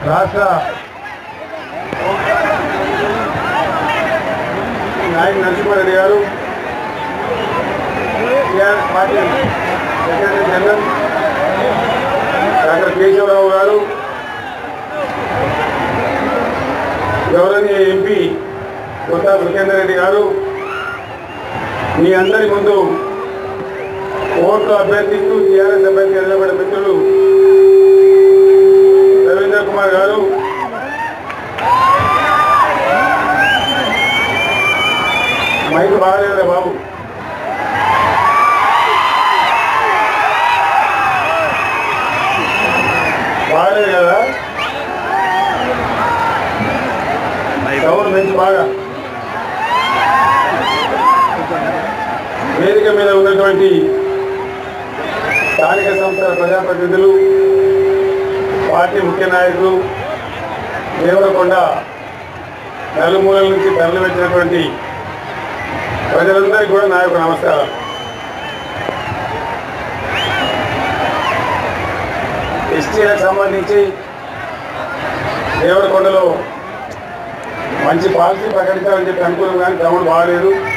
రాష్ట్ర నాయక్ నరసింహారెడ్డి గారు TRS party secretary general doctor Keshavarao గారు గౌరవనీయ ఎంపీ కొత్త సుఖేందర్ రెడ్డి గారు మీ అందరి ముందు ఓట్లు అభ్యర్థిస్తూ టీఆర్ఎస్ అభ్యర్థి నిలబడిన మిత్రులు రవీంద్ర కుమార్ గారు మైక్ బాగలేదురా బాబు బాగలేదు కదా సౌండ్ మంచి బాగా వేదిక మీద ఉన్నటువంటి స్థానిక సంస్థల ప్రజాప్రతినిధులు పార్టీ ముఖ్య నాయకులు దేవరకొండ నలుమూలల నుంచి తరలి వచ్చినటువంటి ప్రజలందరికీ కూడా నా యొక్క నమస్కారం ఎస్టీలకు సంబంధించి దేవరకొండలో మంచి పాలసీ ప్రకటించాలని చెప్పి అనుకున్నాం కానీ తమ్ముడు బాగలేదు